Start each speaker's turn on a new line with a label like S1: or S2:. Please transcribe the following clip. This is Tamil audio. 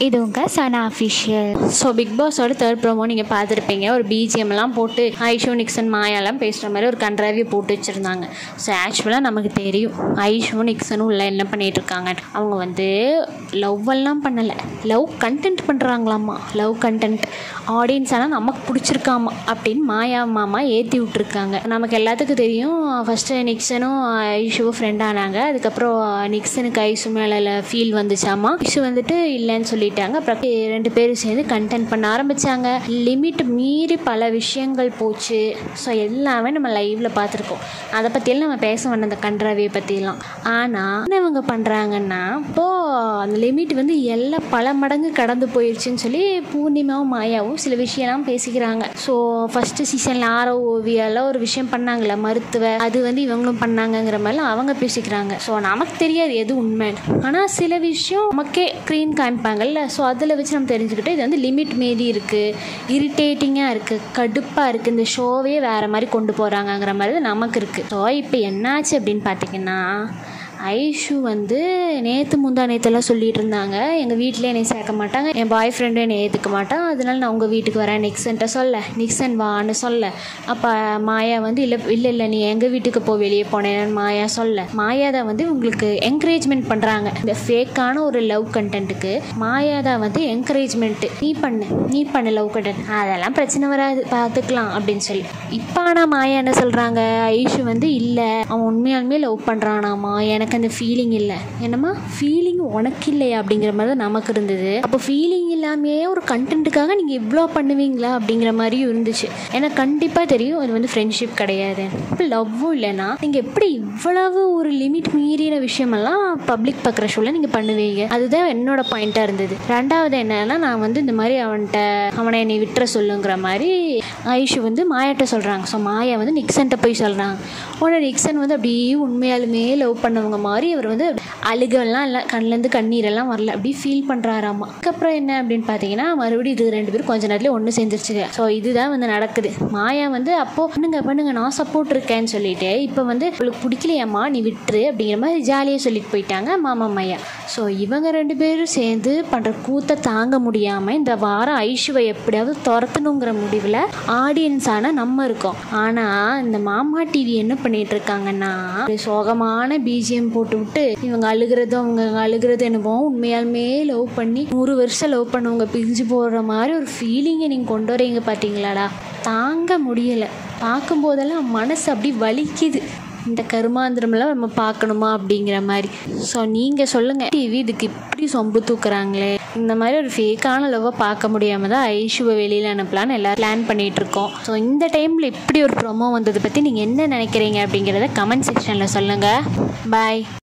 S1: இது உங்கள் சனா அஃபிஷியல் ஸோ பிக் பாஸோட தேர்ட் ப்ரோமோ நீங்கள் பார்த்துருப்பீங்க ஒரு பிஜிஎம்லாம் போட்டு ஐஷோ நிக்சன் மாயாலாம் பேசுகிற மாதிரி ஒரு கன்றாவியை போட்டு வச்சுருந்தாங்க ஸோ ஆக்சுவலாக நமக்கு தெரியும் ஐஷோ நிக்சனும் உள்ள என்ன பண்ணிட்டு இருக்காங்க அவங்க வந்து லவ் எல்லாம் பண்ணலை லவ் கண்டென்ட் பண்ணுறாங்களாமா லவ் கண்டென்ட் ஆடியன்ஸ் ஆனால் நமக்கு பிடிச்சிருக்காமா அப்படின்னு மாயா மாமா ஏற்றி விட்ருக்காங்க நமக்கு எல்லாத்துக்கும் தெரியும் ஃபஸ்ட்டு நிக்சனும் ஐஷுவும் ஃப்ரெண்ட் ஆனாங்க அதுக்கப்புறம் நிக்சனுக்கு ஐஷு மேலே ஃபீல் வந்துச்சாமா ஐஷு வந்துட்டு இல்லைன்னு சொல்லிட்டாங்க அப்புறம் ரெண்டு பேரும் சேர்ந்து கண்டென்ட் பண்ண ஆரம்பித்தாங்க லிமிட் மீறி பல விஷயங்கள் போச்சு ஸோ எல்லாமே நம்ம லைவில் பார்த்துருக்கோம் அதை பற்றியெல்லாம் நம்ம பேச வேண்டாம் அந்த கன்றாவியை பற்றியெல்லாம் ஆனால் என்ன இவங்க பண்ணுறாங்கன்னா இப்போது அந்த லிமிட் வந்து எல்லாம் பல மடங்கு கடந்து போயிடுச்சுன்னு சொல்லி பூர்ணிமாவும் மாயாவும் சில விஷயம்லாம் பேசிக்கிறாங்க ஸோ ஃபஸ்ட்டு சீசனில் ஆரோ ஓவியால ஒரு விஷயம் பண்ணாங்களே மருத்துவ அது வந்து இவங்களும் பண்ணாங்கங்கிற மாதிரிலாம் அவங்க பேசிக்கிறாங்க ஸோ நமக்கு தெரியாது எது உண்மை ஆனால் சில விஷயம் நமக்கே க்ரீன் காமிப்பாங்கல்ல ஸோ அதில் வச்சு நம்ம தெரிஞ்சுக்கிட்டு இது வந்து லிமிட் மீறி இருக்குது இரிட்டேட்டிங்காக இருக்குது கடுப்பாக இருக்குது இந்த ஷோவே வேறு மாதிரி கொண்டு போகிறாங்கங்கிற மாதிரி தான் நமக்கு இருக்குது ஸோ இப்போ என்னாச்சு அப்படின்னு பார்த்தீங்கன்னா ஐஷு வந்து நேற்று முந்தா நேற்றுலாம் சொல்லிட்டு இருந்தாங்க எங்கள் வீட்டில் என்னை சேர்க்க மாட்டாங்க என் பாய் ஃப்ரெண்டும் என்னை ஏற்றுக்க மாட்டான் அதனால நான் உங்கள் வீட்டுக்கு வரேன் நிக்சன்ட்ட சொல்ல நிக்சன் வான்னு சொல்ல அப்போ மாயா வந்து இல்லை இல்லை இல்லை நீ எங்கள் வீட்டுக்கு போ வெளியே போனேன்னு மாயா சொல்ல மாயா தான் வந்து உங்களுக்கு என்கரேஜ்மெண்ட் பண்ணுறாங்க இந்த ஃபேக்கான ஒரு லவ் கண்டென்ட்டுக்கு மாயா தான் வந்து என்கரேஜ்மெண்ட்டு நீ பண்ணு நீ பண்ணு லவ் கண்டென்ட் அதெல்லாம் பிரச்சனை வராது பார்த்துக்கலாம் அப்படின்னு சொல்லி இப்போ ஆனால் மாயா என்ன சொல்கிறாங்க ஐஷு வந்து இல்லை அவன் உண்மையாலுமே லவ் பண்ணுறானாமா எனக்கு எனக்கு அந்த ஃபீலிங் இல்லை என்னம்மா ஃபீலிங் உனக்கு இல்லையா அப்படிங்கிற மாதிரி தான் நமக்கு இருந்தது அப்போ ஃபீலிங் இல்லாமையே ஒரு கண்டென்ட்டுக்காக நீங்கள் இவ்வளோ பண்ணுவீங்களா அப்படிங்கிற மாதிரியும் இருந்துச்சு எனக்கு கண்டிப்பாக தெரியும் அது வந்து ஃப்ரெண்ட்ஷிப் கிடையாது இப்போ லவ்வும் இல்லைன்னா நீங்கள் எப்படி இவ்வளவு ஒரு லிமிட் மீறின விஷயமெல்லாம் பப்ளிக் பார்க்குற ஷோவில் நீங்கள் பண்ணுவீங்க அதுதான் என்னோட பாயிண்ட்டாக இருந்தது ரெண்டாவது என்னன்னா நான் வந்து இந்த மாதிரி அவன்கிட்ட அவனை என்னை விட்டுற சொல்லுங்கிற மாதிரி ஐஷு வந்து மாயாட்ட சொல்கிறாங்க ஸோ மாயா வந்து நிக்சன்ட்ட போய் சொல்கிறாங்க உடனே நிக்சன் வந்து அப்படியே உண்மையாலுமே லவ் பண்ணவங்க மாதிரி அவர் வந்து அழுகெல்லாம் இல்லை கண்ணிலேருந்து கண்ணீரெல்லாம் வரல அப்படி ஃபீல் பண்ணுறாராமா அதுக்கப்புறம் என்ன அப்படின்னு பார்த்தீங்கன்னா மறுபடியும் இது ரெண்டு பேரும் கொஞ்ச நேரத்தில் ஒன்று சேர்ந்துருச்சுங்க ஸோ இதுதான் வந்து நடக்குது மாயா வந்து அப்போ பண்ணுங்க பண்ணுங்க நான் சப்போர்ட் இருக்கேன்னு சொல்லிட்டு இப்போ வந்து உங்களுக்கு பிடிக்கலையாம்மா நீ விட்டுரு அப்படிங்கிற மாதிரி ஜாலியாக சொல்லிட்டு போயிட்டாங்க மாமா மையா ஸோ இவங்க ரெண்டு பேரும் சேர்ந்து பண்ணுற கூத்தை தாங்க முடியாமல் இந்த வாரம் ஐஷுவை எப்படியாவது துரத்தணுங்கிற முடிவில் ஆடியன்ஸான நம்ம இருக்கோம் ஆனால் இந்த மாமா டிவி என்ன பண்ணிட்டு இருக்காங்கன்னா ஒரு சோகமான பிஜிஎம் போட்டு விட்டு இவங்க அழுகிறதும் அவங்க அழுகிறது என்னமோ உண்மையாலுமே லவ் பண்ணி நூறு வருஷம் லவ் பண்ணவங்க பிரிஞ்சு போடுற மாதிரி ஒரு ஃபீலிங்கை நீங்கள் கொண்டு வரீங்க பார்த்தீங்களாடா தாங்க முடியலை பார்க்கும்போதெல்லாம் மனசு அப்படி வலிக்குது இந்த கருமாந்திரமெல்லாம் நம்ம பார்க்கணுமா அப்படிங்கிற மாதிரி ஸோ நீங்கள் சொல்லுங்கள் டிவி இதுக்கு இப்படி சொம்பு தூக்குறாங்களே இந்த மாதிரி ஒரு ஃபேக்கான லவ்வை பார்க்க முடியாமல் தான் ஐஷுவை வெளியில் அனுப்பலான்னு எல்லோரும் பிளான் பண்ணிகிட்டு இருக்கோம் ஸோ இந்த டைமில் இப்படி ஒரு ப்ரொமோ வந்ததை பற்றி நீங்கள் என்ன நினைக்கிறீங்க அப்படிங்கிறத கமெண்ட் செக்ஷனில் சொல்லுங்கள் பாய்